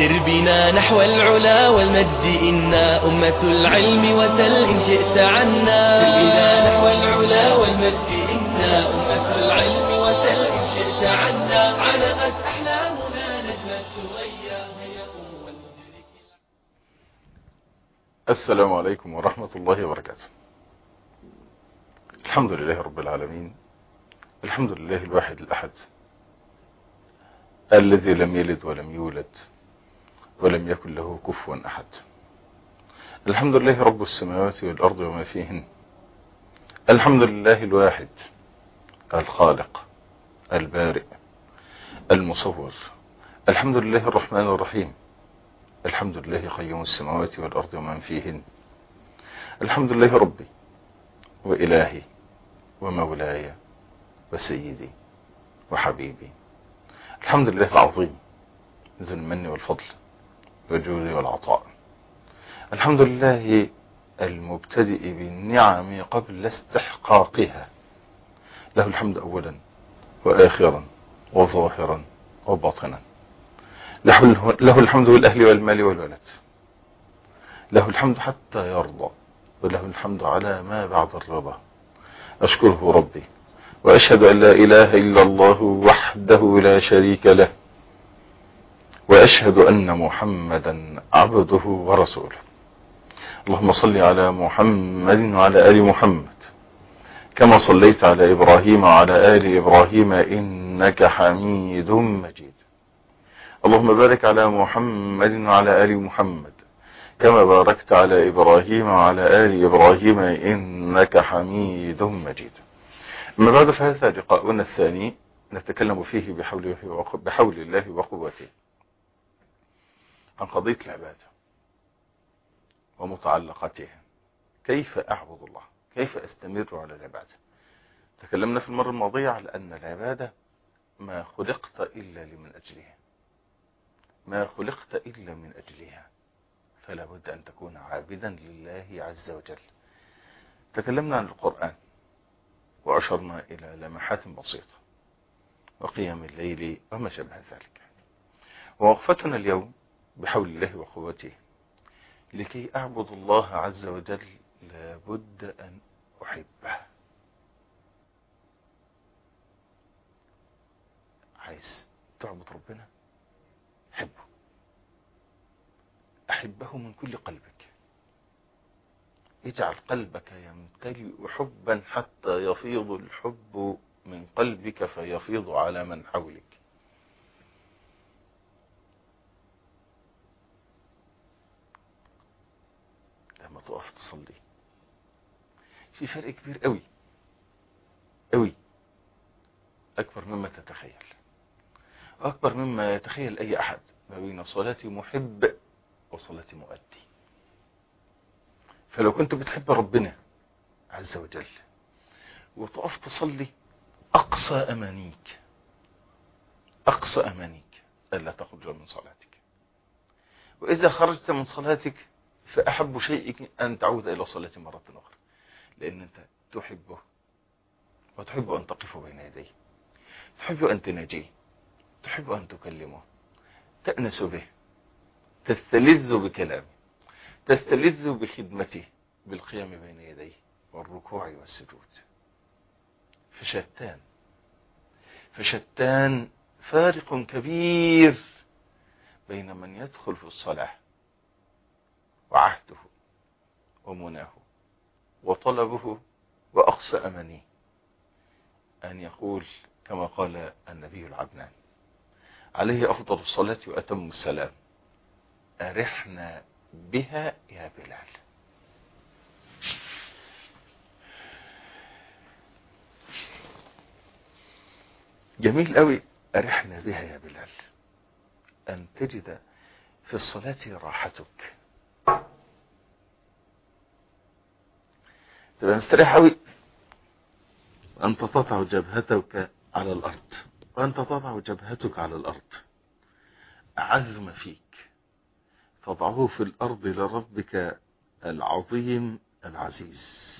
سر بنا نحو العلا والمجد إنا أمة العلم وسل إن شئت عنا سر بنا نحو العلا والمجد إنا أمة العلم وسل إن شئت عنا علقت أحلامنا نجم الثريا هيا أم المدرك السلام عليكم ورحمة الله وبركاته الحمد لله رب العالمين الحمد لله الواحد الأحد الذي لم يلد ولم يولد ولم يكن له كفوا أحد الحمد لله رب السماوات والأرض وما فيهن الحمد لله الواحد الخالق البارئ المصور الحمد لله الرحمن الرحيم الحمد لله قيوم السماوات والأرض ومن فيهن الحمد لله ربي وإلهي ومولاي وسيدي وحبيبي الحمد لله العظيم ذو المن والفضل والجود والعطاء الحمد لله المبتدئ بالنعم قبل استحقاقها له الحمد أولا وآخرا وظاهرا وباطنا له له الحمد بالأهل والمال والولد له الحمد حتى يرضى وله الحمد على ما بعد الرضا أشكره ربي وأشهد أن لا إله إلا الله وحده لا شريك له وأشهد أن محمدا عبده ورسوله اللهم صل على محمد وعلى آل محمد كما صليت على إبراهيم وعلى آل إبراهيم إنك حميد مجيد اللهم بارك على محمد وعلى آل محمد كما باركت على إبراهيم وعلى آل إبراهيم إنك حميد مجيد أما بعد فهذا لقاؤنا الثاني نتكلم فيه بحول, بحول الله وقوته عن قضية العبادة ومتعلقاتها كيف أعبد الله كيف أستمر على العبادة تكلمنا في المرة الماضية على أن العبادة ما خلقت إلا لمن أجلها ما خلقت إلا من أجلها فلا بد أن تكون عابدا لله عز وجل تكلمنا عن القرآن وأشرنا إلى لمحات بسيطة وقيام الليل وما شابه ذلك ووقفتنا اليوم بحول الله وقوته لكي أعبد الله عز وجل لابد أن أحبه عايز تعبد ربنا حبه أحبه من كل قلبك اجعل قلبك يمتلئ حبا حتى يفيض الحب من قلبك فيفيض على من حولك لما تقف تصلي في فرق كبير قوي قوي اكبر مما تتخيل اكبر مما يتخيل اي احد ما بين صلاة محب وصلاة مؤدي فلو كنت بتحب ربنا عز وجل وتقف تصلي اقصى امانيك اقصى امانيك الا تخرج من صلاتك واذا خرجت من صلاتك فاحب شيء ان تعود الى صلاة مرة اخرى لان انت تحبه وتحب ان تقف بين يديه تحب ان تناجيه تحب ان تكلمه تأنس به تستلذ بكلامه تستلذ بخدمته بالقيام بين يديه والركوع والسجود فشتان فشتان فارق كبير بين من يدخل في الصلاة وعهده ومناه وطلبه وأقصى أمنيه أن يقول كما قال النبي العدنان عليه أفضل الصلاة وأتم السلام أرحنا بها يا بلال جميل قوي أرحنا بها يا بلال أن تجد في الصلاة راحتك تبقى مستريح قوي أنت تضع جبهتك على الأرض وأنت تضع جبهتك على الأرض أعز ما فيك تضعه في الأرض لربك العظيم العزيز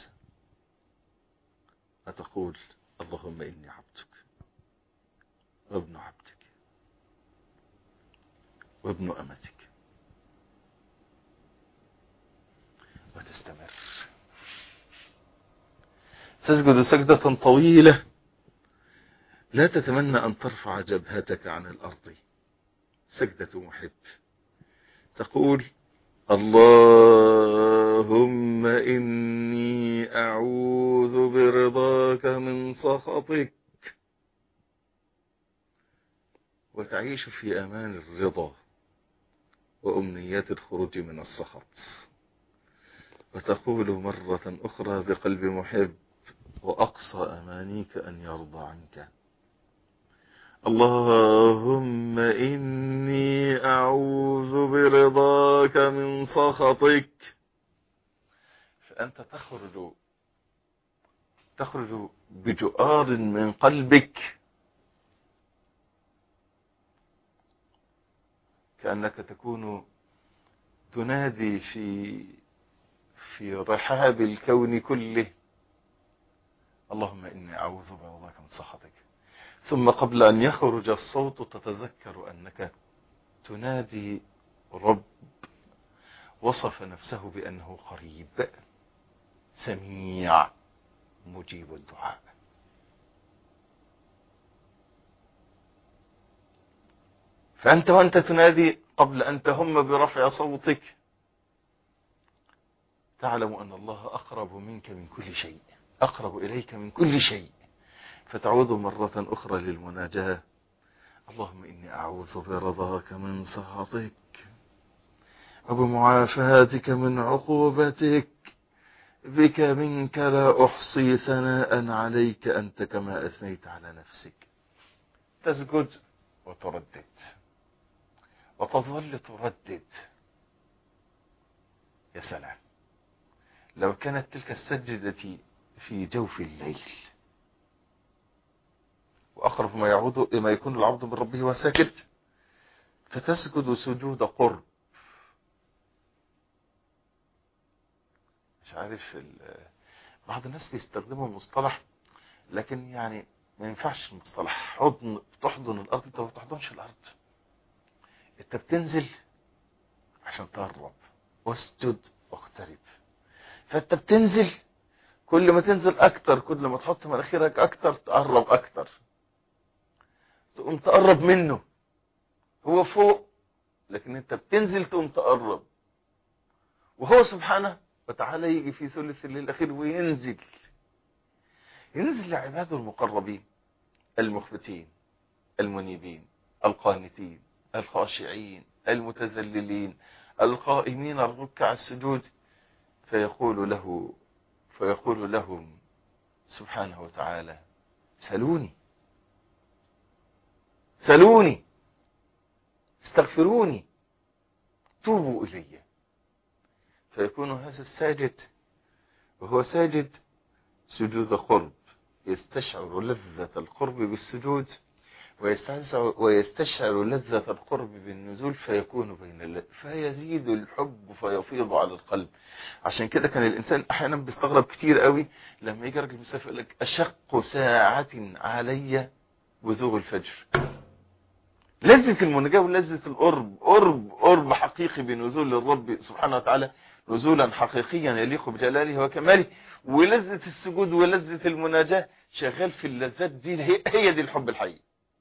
فتقول اللهم إني عبدك وابن عبدك وابن أمتك وتستمر تسجد سجدة طويلة لا تتمنى أن ترفع جبهتك عن الأرض سجدة محب تقول اللهم إني أعوذ برضاك من سخطك وتعيش في أمان الرضا وأمنيات الخروج من السخط وتقول مرة أخرى بقلب محب وأقصى أمانيك أن يرضى عنك اللهم إني أعوذ برضاك من سخطك فأنت تخرج تخرج بجؤار من قلبك كأنك تكون تنادي في في رحاب الكون كله اللهم إني أعوذ برضاك من سخطك ثم قبل أن يخرج الصوت تتذكر أنك تنادي رب وصف نفسه بأنه قريب سميع مجيب الدعاء فأنت وأنت تنادي قبل أن تهم برفع صوتك تعلم أن الله أقرب منك من كل شيء أقرب إليك من كل شيء فتعود مرة أخرى للمناجاة اللهم إني أعوذ برضاك من سخطك وبمعافاتك من عقوبتك بك منك لا أحصي ثناء عليك أنت كما أثنيت على نفسك تسجد وتردد وتظل تردد يا سلام لو كانت تلك السجدة في جوف الليل وأقرب ما يعود ما يكون العبد من ربه وساكت فتسجد سجود قرب مش عارف بعض الناس بيستخدموا المصطلح لكن يعني ما ينفعش المصطلح حضن تحضن الأرض انت ما بتحضنش الأرض انت بتنزل عشان تقرب واسجد واقترب فانت بتنزل كل ما تنزل اكتر كل ما تحط مناخيرك اكتر تقرب اكتر تقوم تقرب منه هو فوق لكن انت بتنزل تقوم تقرب وهو سبحانه وتعالى يجي في ثلث الليل الاخير وينزل ينزل لعباده المقربين المخبتين المنيبين القانتين الخاشعين المتذللين القائمين الركع السجود فيقول له فيقول لهم سبحانه وتعالى سلوني سلوني استغفروني توبوا إلي فيكون هذا الساجد وهو ساجد سجود قرب يستشعر لذة القرب بالسجود ويستشعر لذة القرب بالنزول فيكون بين اللذة فيزيد الحب فيفيض على القلب عشان كده كان الإنسان أحيانا بيستغرب كتير قوي لما يجي راجل مسافر يقول لك أشق ساعة علي بزوغ الفجر لذة المناجاة ولذة القرب قرب قرب حقيقي بنزول الرب سبحانه وتعالى نزولا حقيقيا يليق بجلاله وكماله ولذة السجود ولذة المناجاة شغال في اللذات دي هي دي الحب الحقيقي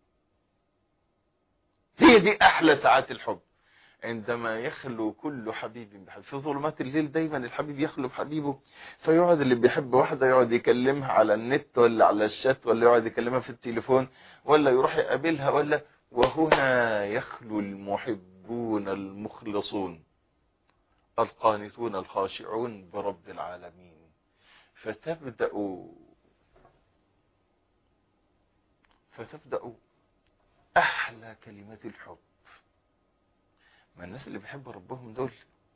هي دي احلى ساعات الحب عندما يخلو كل حبيب بحبيب في ظلمات الليل دايما الحبيب يخلو بحبيبه فيقعد اللي بيحب واحدة يقعد يكلمها على النت ولا على الشات ولا يقعد يكلمها في التليفون ولا يروح يقابلها ولا وهنا يخلو المحبون المخلصون القانتون الخاشعون برب العالمين فتبدأ فتبدأ احلى كلمات الحب ما الناس اللي بيحبوا ربهم دول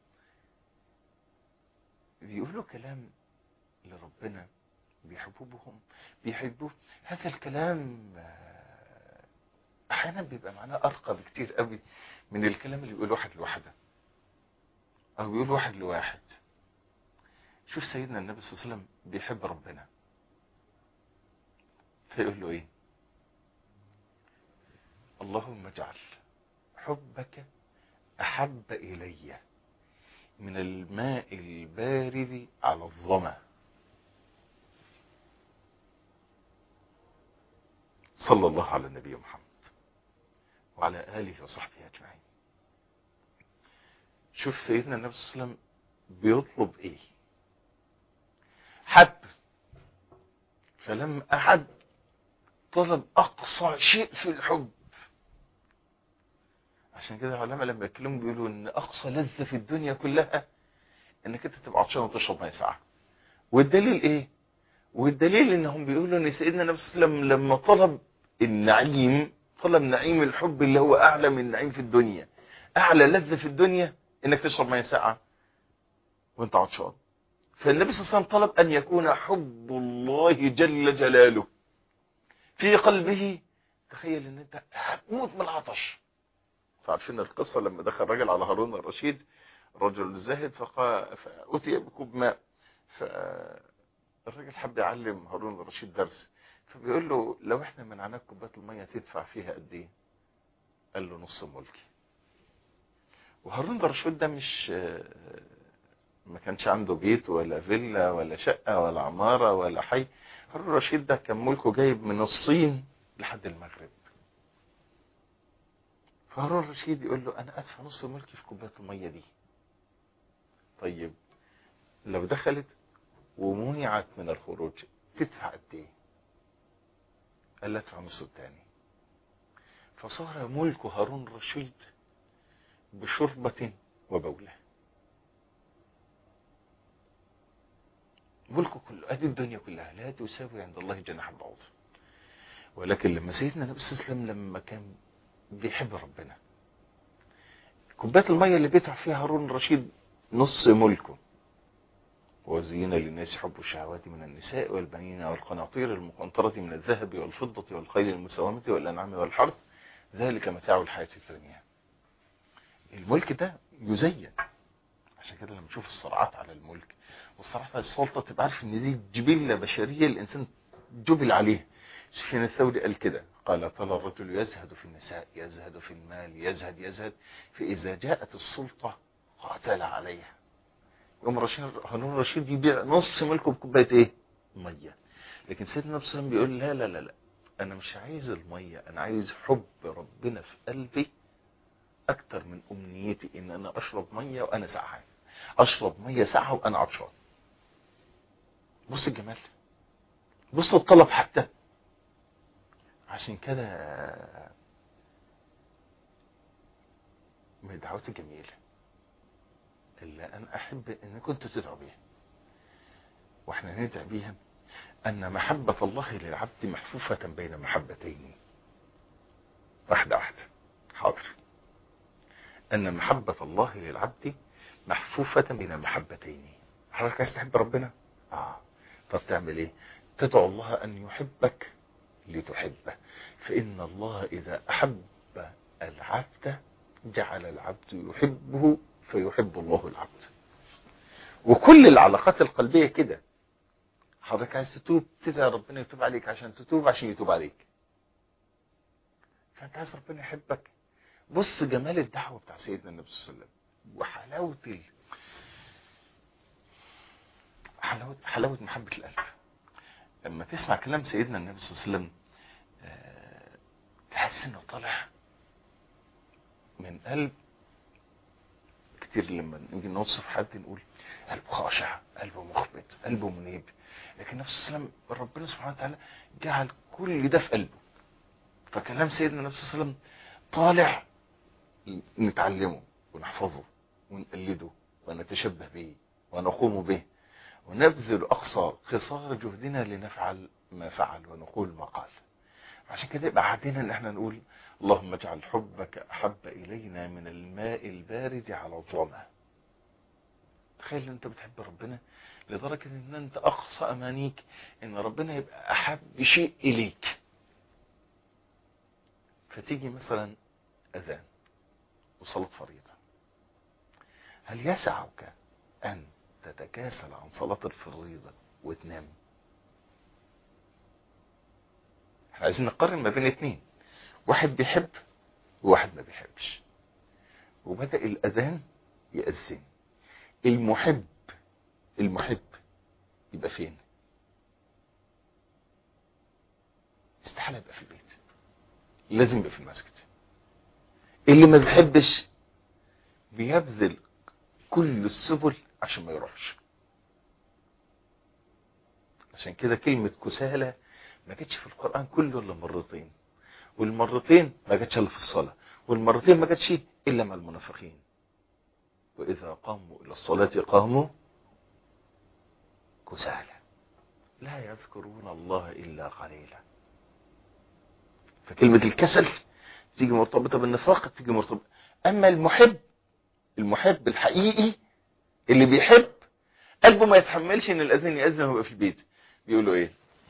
بيقولوا كلام لربنا بيحبوه بهم بيحبوه هذا الكلام احيانا بيبقى معناه ارقى بكتير قوي من الكلام اللي بيقول واحد لوحده او بيقول واحد لواحد شوف سيدنا النبي صلى الله عليه وسلم بيحب ربنا فيقول له ايه اللهم اجعل حبك أحب إلي من الماء البارد على الظما صلى الله على النبي محمد وعلى آله وصحبه أجمعين شوف سيدنا النبي صلى الله عليه وسلم بيطلب ايه حب فلما أحد طلب أقصى شيء في الحب عشان كده العلماء لما يتكلموا بيقولوا ان اقصى لذة في الدنيا كلها انك انت تبقى عطشان وتشرب ميه ساعه والدليل ايه والدليل انهم بيقولوا ان سيدنا النبي صلى الله عليه وسلم لما طلب النعيم طلب نعيم الحب اللي هو اعلى من النعيم في الدنيا اعلى لذة في الدنيا انك تشرب ميه ساعه وانت عطشان فالنبي صلى الله عليه وسلم طلب ان يكون حب الله جل جلاله في قلبه تخيل ان انت هتموت من العطش عارفين القصة لما دخل راجل على هارون الرشيد رجل زاهد فقال فأتي بكوب ماء فالراجل حب يعلم هارون الرشيد درس فبيقول له لو احنا منعناك كوبايه المية تدفع فيها قد ايه قال له نص ملكي وهارون الرشيد ده مش ما كانش عنده بيت ولا فيلا ولا شقة ولا عمارة ولا حي هارون الرشيد ده كان ملكه جايب من الصين لحد المغرب فهارون الرشيد يقول له انا ادفع نص ملكي في كوبايه الميه دي طيب لو دخلت ومنعت من الخروج تدفع قد ايه قال له ادفع نص الثاني فصار ملك هارون الرشيد بشربة وبولة ملكه كله ادي الدنيا كلها لا تساوي عند الله جناح بعوض ولكن لما سيدنا النبي صلى الله عليه وسلم لما كان بيحب ربنا كوبايه الميه اللي بيدفع فيها هارون الرشيد نص ملكه وزين للناس حب الشهوات من النساء والبنين والقناطير المقنطرة من الذهب والفضة والخيل المسومة والأنعام والحرث ذلك متاع الحياة الدنيا الملك ده يزين عشان كده لما نشوف الصراعات على الملك والصراعات على السلطة تبقى عارف ان دي جبلة بشرية الانسان جبل عليها سفيان الثوري قال كده قال طال الرجل يزهد في النساء يزهد في المال يزهد يزهد فإذا جاءت السلطة قاتل عليها يوم رشيد هارون الرشيد يبيع نص ملكه بكوبايه ايه؟ ميه لكن سيدنا النبي صلى الله عليه وسلم بيقول لا لا لا لا انا مش عايز الميه انا عايز حب ربنا في قلبي اكتر من امنيتي ان انا اشرب ميه وانا سعان اشرب ميه ساعه وانا عطشان بص الجمال بص الطلب حتى عشان كده من الدعوات الجميله إلا أن أحب أن كنت تدعو بها وإحنا ندعي بها أن محبة الله للعبد محفوفة بين محبتين واحدة واحدة حاضر أن محبة الله للعبد محفوفة بين محبتين حضرتك عايز تحب ربنا؟ آه طب تعمل إيه؟ تدعو الله أن يحبك لتحبه فإن الله إذا أحب العبد جعل العبد يحبه فيحب الله العبد وكل العلاقات القلبية كده حضرتك عايز تتوب تدعي ربنا يتوب عليك عشان تتوب عشان يتوب عليك فانت عايز ربنا يحبك بص جمال الدعوة بتاع سيدنا النبي صلى الله عليه وسلم وحلاوة ال... حلاوة حلاوة محبة القلب لما تسمع كلام سيدنا النبي صلى الله عليه وسلم أه... تحس انه طالع من قلب كتير لما نيجي نوصف حد نقول قلبه خاشع قلبه مخبت قلبه منيب لكن نفس السلام ربنا سبحانه وتعالى جعل كل ده في قلبه فكلام سيدنا النبي صلى الله عليه وسلم طالع نتعلمه ونحفظه ونقلده ونتشبه به ونقوم به ونبذل أقصى قصار جهدنا لنفعل ما فعل ونقول ما قال عشان كده يبقى عادنا ان احنا نقول اللهم اجعل حبك احب الينا من الماء البارد على الظما تخيل ان انت بتحب ربنا لدرجة ان انت اقصى امانيك ان ربنا يبقى احب شيء اليك فتيجي مثلا اذان وصلاة فريضة هل يسعك ان تتكاسل عن صلاة الفريضة وتنام احنا عايزين نقارن ما بين اتنين واحد بيحب وواحد ما بيحبش وبدأ الأذان يأذن المحب المحب يبقى فين استحالة يبقى في البيت لازم يبقى في المسجد اللي ما بيحبش بيبذل كل السبل عشان ما يروحش عشان كده كلمة كسالى ما جاتش في القرآن كله الا مرتين والمرتين ما جاتش الا في الصلاة والمرتين ما جاتش الا مع المنافقين واذا قاموا الى الصلاة قاموا كسالى لا يذكرون الله الا قليلا فكلمة الكسل تيجي مرتبطة بالنفاق تيجي مرتبطة اما المحب المحب الحقيقي اللي بيحب قلبه ما يتحملش ان الاذان يأذن وهو في البيت بيقولوا ايه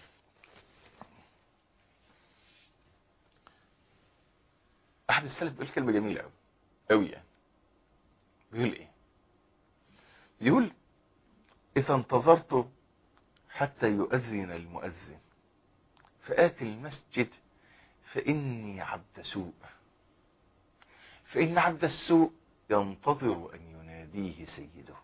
احد السلف بيقول كلمه جميله قوي قوي يعني بيقول ايه بيقول اذا انتظرت حتى يؤذن المؤذن فآتي المسجد فإني عبد سوء فإن عبد السوء ينتظر أن يناديه سيده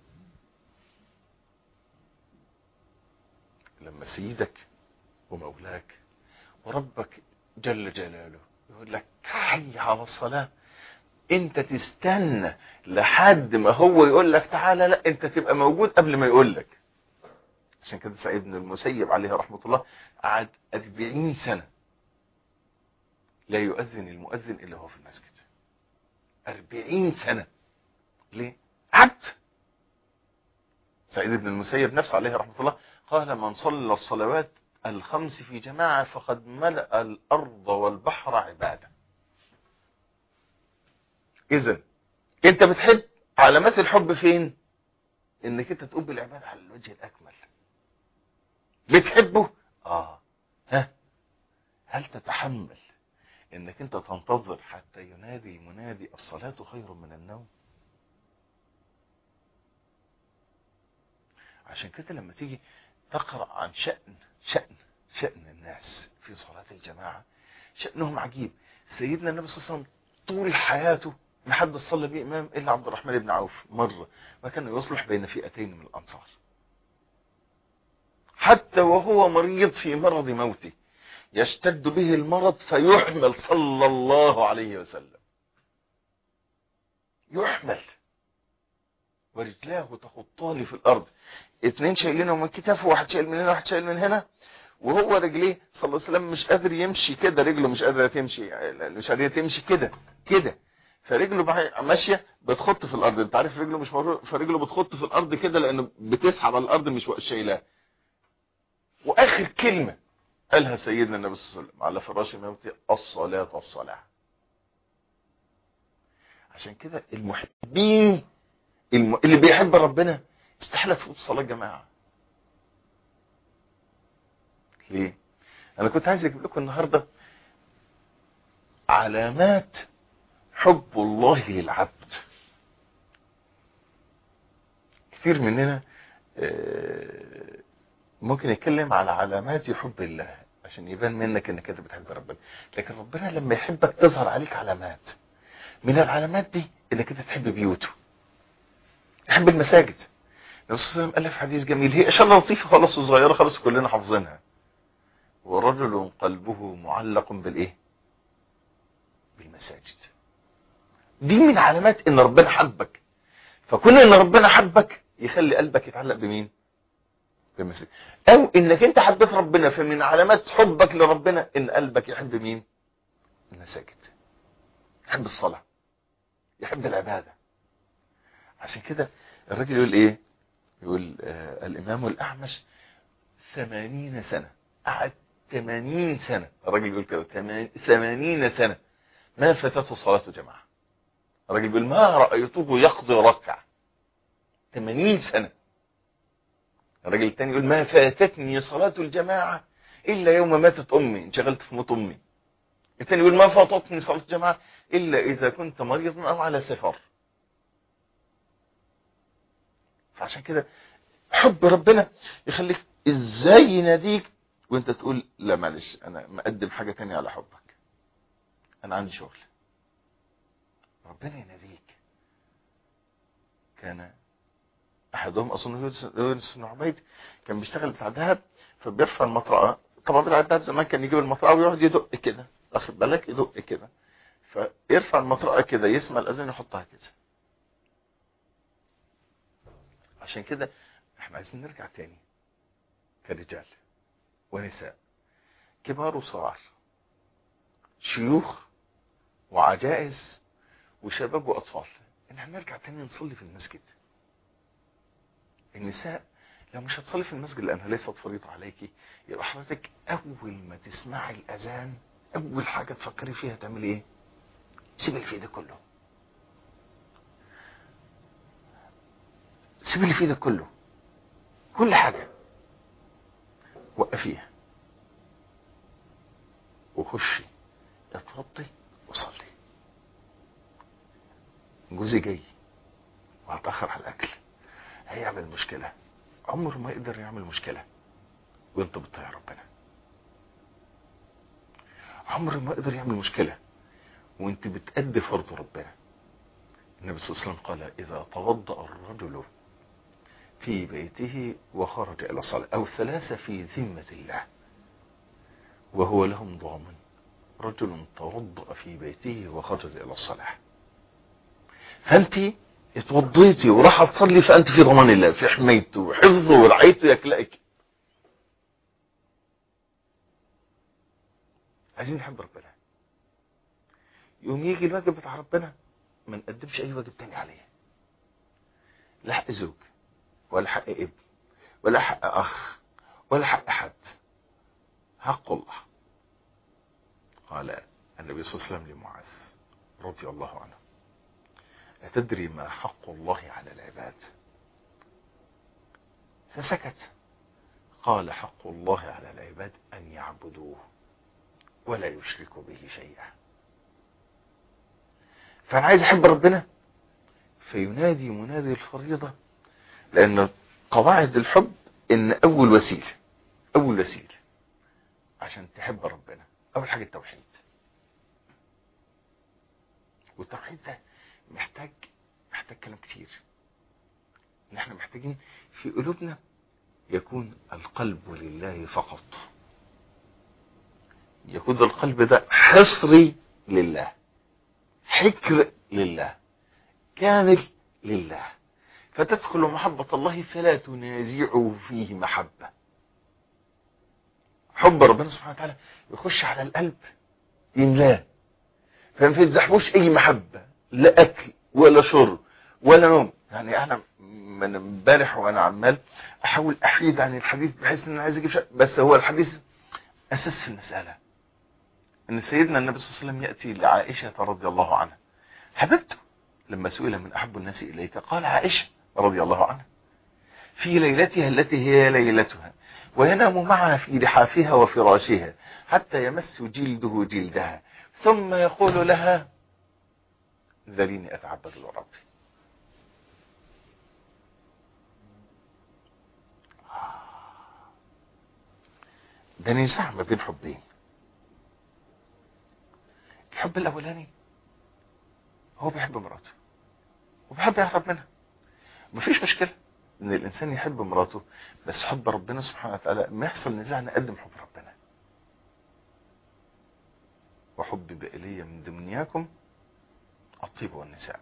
لما سيدك ومولاك وربك جل جلاله يقول لك حي على الصلاة انت تستنى لحد ما هو يقول لك تعالى لا انت تبقى موجود قبل ما يقول لك عشان كده سعيد بن المسيب عليه رحمة الله قعد 40 سنة لا يؤذن المؤذن الا هو في المسجد 40 سنة ليه عبد سعيد بن المسيب نفسه عليه رحمة الله قال من صلى الصلوات الخمس في جماعة فقد ملأ الأرض والبحر عبادة إذا أنت بتحب علامات الحب فين إنك أنت تقوم بالعبادة على الوجه الأكمل بتحبه آه ها هل تتحمل إنك أنت تنتظر حتى ينادي المنادي الصلاة خير من النوم عشان كده لما تيجي تقرأ عن شأن شأن شأن الناس في صلاة الجماعة شأنهم عجيب سيدنا النبي صلى الله عليه وسلم طول حياته ما حد صلى بيه إمام إلا عبد الرحمن بن عوف مرة ما كان يصلح بين فئتين من الأنصار حتى وهو مريض في مرض موته يشتد به المرض فيحمل صلى الله عليه وسلم يحمل ورجلاه تخطان في الارض اتنين شايلينه من كتافه واحد شايل من هنا واحد شايل من هنا وهو رجليه صلى الله عليه وسلم مش قادر يمشي كده رجله مش قادره تمشي مش قادره تمشي كده كده فرجله ماشيه بتخط في الارض انت عارف رجله مش مرور فرجله بتخط في الارض كده لانه بتسحب على الارض مش شايلاه واخر كلمه قالها سيدنا النبي صلى الله عليه وسلم على فراش موته الصلاه الصلاه عشان كده المحبين الم... اللي بيحب ربنا استحالة تفوت صلاة جماعة ليه انا كنت عايز اجيب لكم النهاردة علامات حب الله للعبد كثير مننا ممكن يتكلم على علامات حب الله عشان يبان منك انك انت بتحب ربنا لكن ربنا لما يحبك تظهر عليك علامات من العلامات دي انك انت تحب بيوته تحب المساجد النبي صلى الله عليه وسلم قال في حديث جميل هي اشاره لطيفه خالص وصغيره خالص كلنا حافظينها ورجل قلبه معلق بالايه بالمساجد دي من علامات ان ربنا حبك فكون ان ربنا حبك يخلي قلبك يتعلق بمين بالمساجد او انك انت حبيت ربنا فمن علامات حبك لربنا ان قلبك يحب مين المساجد يحب الصلاه يحب العباده عشان كده الراجل يقول ايه يقول آه الامام الاعمش ثمانين سنة قعد ثمانين سنة الراجل يقول كده ثمانين سنة ما فاتته صلاة جماعة الراجل يقول ما رأيته يقضي ركع ثمانين سنة الراجل الثاني يقول ما فاتتني صلاة الجماعة إلا يوم ماتت أمي انشغلت في موت أمي الثاني يقول ما فاتتني صلاة الجماعة إلا إذا كنت مريضا أو على سفر فعشان كده حب ربنا يخليك ازاي يناديك وانت تقول لا معلش انا مقدم حاجة تانية على حبك انا عندي شغل ربنا يناديك كان احدهم اظن يونس- يونس بن عبيد كان بيشتغل بتاع ذهب فبيرفع المطرقه طبعا بتاع الذهب زمان كان يجيب المطرقه ويقعد يدق كده واخد بالك يدق كده فيرفع المطرقه كده يسمع الاذان يحطها كده عشان كده احنا عايزين نرجع تاني كرجال ونساء كبار وصغار شيوخ وعجائز وشباب واطفال ان احنا نرجع تاني نصلي في المسجد النساء لو مش هتصلي في المسجد لانها ليست فريضه عليكي يبقى حضرتك اول ما تسمعي الاذان اول حاجه تفكري فيها تعملي ايه سيبي اللي في ايدك كله سيبي اللي في ايدك كله كل حاجه وقفيها وخشي اتوضي وصلي جوزي جاي وهتاخر على الاكل هيعمل مشكله عمره ما يقدر يعمل مشكله وانت بتطيع ربنا عمره ما يقدر يعمل مشكله وانت بتأدي فرض ربنا النبي صلى الله عليه وسلم قال اذا توضأ الرجل في بيته وخرج الى الصلاه او ثلاثه في ذمه الله وهو لهم ضامن رجل توضأ في بيته وخرج الى الصلاه فانت اتوضيتي وراح تصلي فانت في ضمان الله في حمايته وحفظه ورعايته يكلئك عايزين نحب ربنا يوم يجي الواجب بتاع ربنا ما نقدمش اي واجب تاني عليه لا حق زوج ولا حق ابن ولا حق اخ ولا حق حد حق الله قال النبي صلى الله عليه وسلم لمعاذ رضي الله عنه أتدري ما حق الله على العباد فسكت قال حق الله على العباد أن يعبدوه ولا يشركوا به شيئا فأنا عايز أحب ربنا فينادي منادي الفريضة لأن قواعد الحب إن أول وسيلة أول وسيلة عشان تحب ربنا أول حاجة التوحيد والتوحيد ده محتاج محتاج كلام كتير ان احنا محتاجين في قلوبنا يكون القلب لله فقط يكون القلب ده حصري لله حكر لله كامل لله فتدخل محبة الله فلا تنازعه فيه محبة حب ربنا سبحانه وتعالى يخش على القلب يملاه فما تزحموش اي محبة لا اكل ولا شرب ولا نوم يعني انا من امبارح وانا عمال احاول احيد عن الحديث بحيث ان انا عايز اجيب شيء بس هو الحديث اساس في المساله ان سيدنا النبي صلى الله عليه وسلم ياتي لعائشه رضي الله عنها حبيبته لما سئل من احب الناس اليك قال عائشه رضي الله عنها في ليلتها التي هي ليلتها وينام معها في لحافها وفراشها حتى يمس جلده جلدها ثم يقول لها ذريني اتعبد لربي ده نزاع ما بين حبين الحب الاولاني هو بيحب مراته وبيحب يقرب منها مفيش مشكله ان الانسان يحب مراته بس حب ربنا سبحانه وتعالى ما يحصل نزاع نقدم حب ربنا وحبب الي من دنياكم الطيب والنساء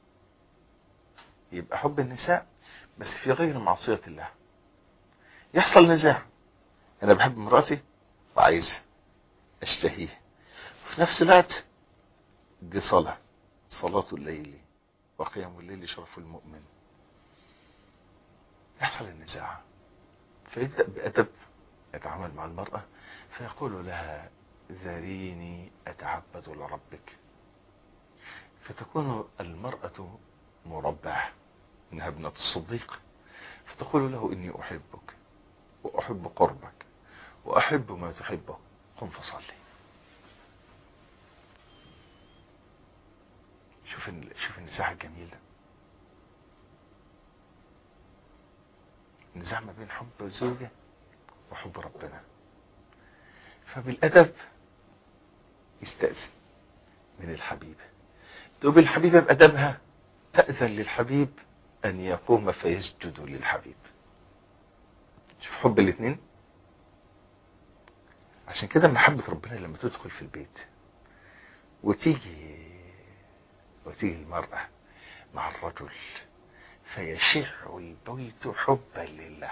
يبقى حب النساء بس في غير معصية الله يحصل نزاع انا بحب مراتي وعايز اشتهيه وفي نفس الوقت دي صلاة صلاة الليل وقيام الليل شرف المؤمن يحصل النزاع فيبدأ بأدب يتعامل مع المرأة فيقول لها ذريني أتعبد لربك فتكون المرأة مربعة إنها ابنة الصديق فتقول له إني أحبك وأحب قربك وأحب ما تحبه قم فصلي شوف شوف النزاع الجميل ده نزاع ما بين حب الزوجة وحب ربنا فبالأدب يستأذن من الحبيب تقول الحبيبة بأدبها تأذن للحبيب أن يقوم فيسجد للحبيب شوف حب الاثنين عشان كده محبة ربنا لما تدخل في البيت وتيجي وتيجي المرأة مع الرجل فيشع البيت حبا لله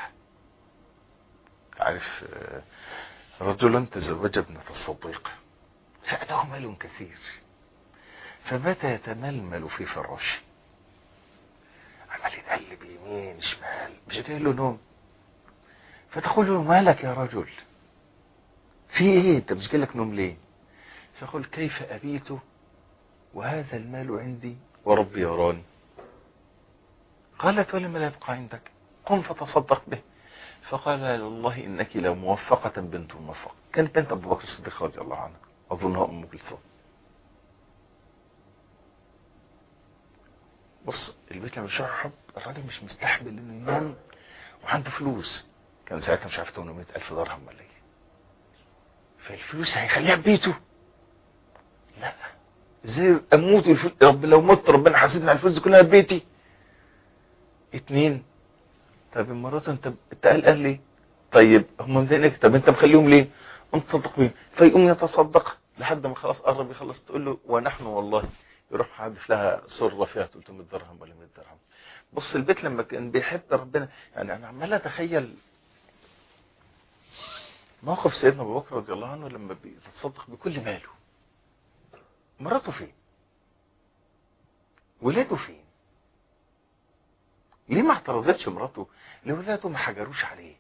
عارف آه، رجل تزوج ابنة الصديق فأتاه مال كثير فبات يتململ في فراشه عمال يتقلب يمين شمال مش جاي له نوم فتقول له مالك يا رجل في ايه انت مش جالك نوم ليه فيقول كيف ابيت وهذا المال عندي وربي يراني قالت ولم لا يبقى عندك قم فتصدق به فقال والله انك لموفقة بنت موفقة كانت بنت ابو بكر الصديق رضي الله عنه اظنها ام كلثوم بص البيت لما بيشوف حب الراجل مش مستحمل انه ينام وعنده فلوس كان ساعتها مش عارف 800 الف درهم ولا ايه فالفلوس هيخليها ببيته لا ازاي اموت والفلوس رب لو مت ربنا حاسبني على الفلوس دي كلها ببيتي اتنين طب المرات انت انت قلقان ليه طيب هم مضايقينك طب انت مخليهم ليه انت تصدق بيهم فيقوم يتصدق لحد ما خلاص قرب يخلص تقول له ونحن والله يروح حادف لها سرة فيها 300 درهم ولا 100 درهم بص البيت لما كان بيحب ربنا يعني انا عمال اتخيل موقف سيدنا ابو بكر رضي الله عنه لما بيتصدق بكل ماله مراته فين ولاده فين ليه ما اعترضتش مراته ليه ولاده ما حجروش عليه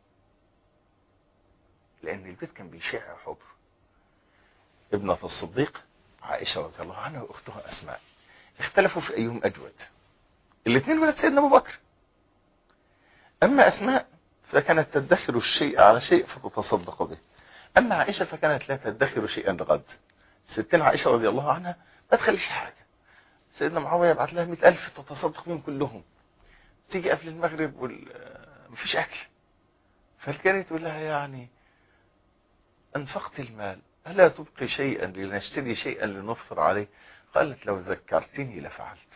لان البيت كان بيشع حب ابنة الصديق عائشة رضي الله عنها واختها اسماء اختلفوا في ايهم اجود الاثنين ولد سيدنا ابو بكر اما اسماء فكانت تدخر الشيء على شيء فتتصدق به اما عائشة فكانت لا تدخر شيئا لغد ستنا عائشة رضي الله عنها ما تخليش حاجة سيدنا معاوية يبعت لها مئة ألف تتصدق بهم كلهم تيجي قبل المغرب وال... مفيش أكل فالكانت تقول لها يعني أنفقت المال ألا تبقي شيئا لنشتري شيئا لنفطر عليه قالت لو ذكرتني لفعلت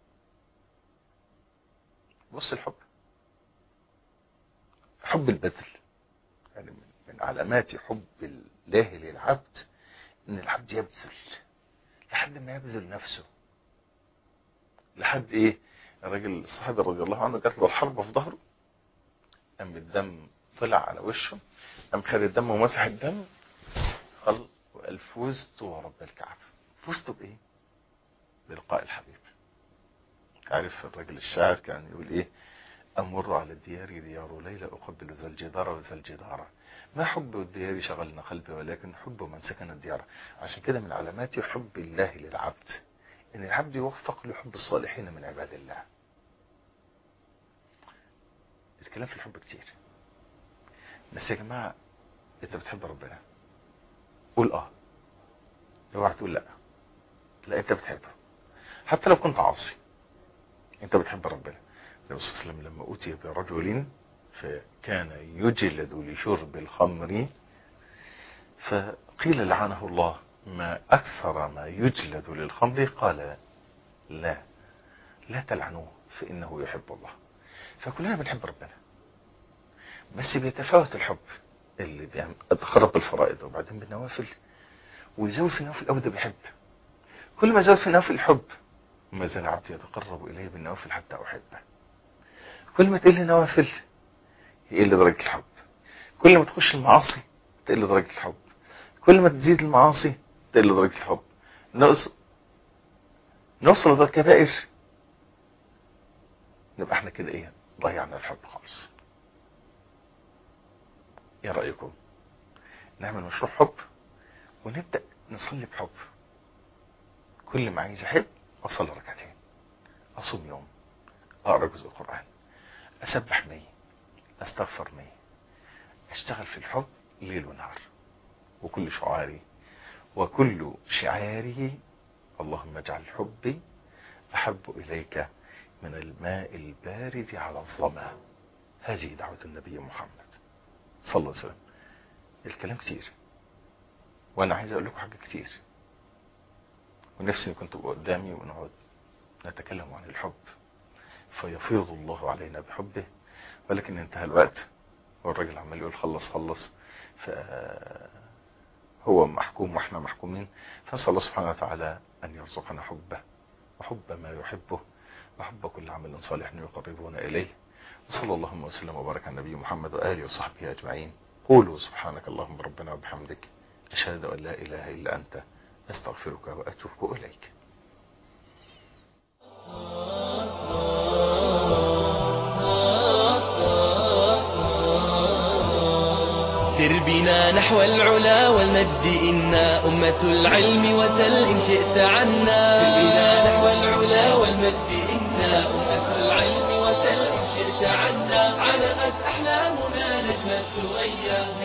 بص الحب حب البذل يعني من, من علامات حب الله للعبد ان العبد يبذل لحد ما يبذل نفسه لحد ايه الراجل الصحابي رضي الله عنه جات له الحرب في ظهره قام الدم طلع على وشه قام خد الدم ومسح الدم قال وقال فزت ورب الكعبة فزت بايه بلقاء الحبيب عارف الراجل الشاعر كان يقول ايه أمر على الديار ديار ليلى أقبل ذا الجدار وذا الجدار ما حب الديار شغلنا قلبي ولكن حب من سكن الديار عشان كده من علامات حب الله للعبد ان العبد يوفق لحب الصالحين من عباد الله الكلام في الحب كتير بس يا جماعة انت بتحب ربنا قول اه اوعى تقول لا لا انت بتحبه حتى لو كنت عاصي انت بتحب ربنا النبي صلى الله عليه وسلم لما أوتي برجل فكان يجلد لشرب الخمر فقيل لعنه الله ما أكثر ما يجلد للخمر قال لا لا تلعنوه فإنه يحب الله فكلنا بنحب ربنا بس بيتفاوت الحب اللي بيتخرب بالفرائض وبعدين بالنوافل ويزود في النوافل أو ده بيحب كل ما زود في النوافل الحب ما زال عبدي يتقرب إليه بالنوافل حتى أحبه كل ما تقل نوافل يقل درجة الحب كل ما تخش المعاصي تقل درجة الحب كل ما تزيد المعاصي تقل درجة الحب نقص نوصل لدرجة كبائر نبقى احنا كده ايه ضيعنا الحب خالص ايه رأيكم نعمل مشروع حب ونبدأ نصلي بحب كل ما عايز احب اصلي ركعتين اصوم يوم اقرا جزء قرآن أسبح مية أستغفر مية أشتغل في الحب ليل ونهار وكل شعاري وكل شعاري اللهم اجعل حبي أحب إليك من الماء البارد على الظما هذه دعوة النبي محمد صلى الله عليه وسلم الكلام كتير وأنا عايز أقول لكم حاجة كتير ونفسي كنت قدامي ونقعد نتكلم عن الحب فيفيض الله علينا بحبه ولكن انتهى الوقت والراجل عمال يقول خلص خلص فهو محكوم واحنا محكومين فنسأل الله سبحانه وتعالى أن يرزقنا حبه وحب ما يحبه وحب كل عمل صالح يقربنا إليه وصلى اللهم وسلم وبارك على النبي محمد وآله وصحبه أجمعين قولوا سبحانك اللهم ربنا وبحمدك أشهد أن لا إله إلا أنت أستغفرك وأتوب إليك سر بنا نحو العلا والمجد إنا أمة العلم وسل إن شئت عنا سر بنا نحو العلا والمجد إنا أمة العلم وسل إن شئت عنا علقت أحلامنا نجمة ثريا